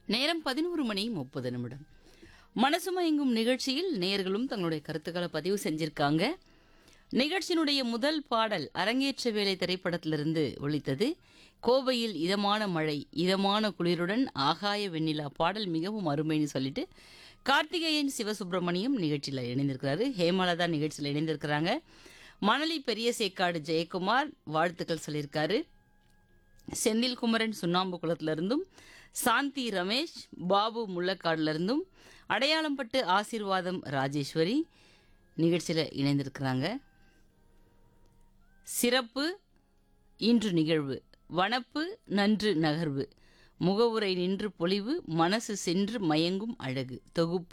நேரம் பதினோரு மணி முப்பது நிமிடம் மனசுமயங்கும் நிகழ்ச்சியில் நேயர்களும் தங்களுடைய கருத்துக்களை பதிவு செஞ்சிருக்காங்க நிகழ்ச்சியினுடைய முதல் பாடல் அரங்கேற்ற வேலை திரைப்படத்திலிருந்து ஒலித்தது கோவையில் இதமான மழை இதமான குளிருடன் ஆகாய வெண்ணிலா பாடல் மிகவும் அருமைன்னு சொல்லிட்டு கார்த்திகேயன் சிவசுப்பிரமணியம் நிகழ்ச்சியில் இணைந்திருக்கிறாரு ஹேமலதா நிகழ்ச்சியில் இணைந்திருக்கிறாங்க மணலி பெரிய சேக்காடு ஜெயக்குமார் வாழ்த்துக்கள் சொல்லியிருக்காரு செந்தில் குமரன் சுண்ணாம்பு குளத்திலிருந்தும் சாந்தி ரமேஷ் பாபு முள்ளக்காடுல இருந்தும் அடையாளம்பட்டு ஆசீர்வாதம் ராஜேஸ்வரி நிகழ்ச்சியில் இணைந்திருக்கிறாங்க சிறப்பு இன்று நிகழ்வு வனப்பு நன்று நகர்வு முகவுரை நின்று பொலிவு மனசு சென்று மயங்கும் அழகு தொகுப்பு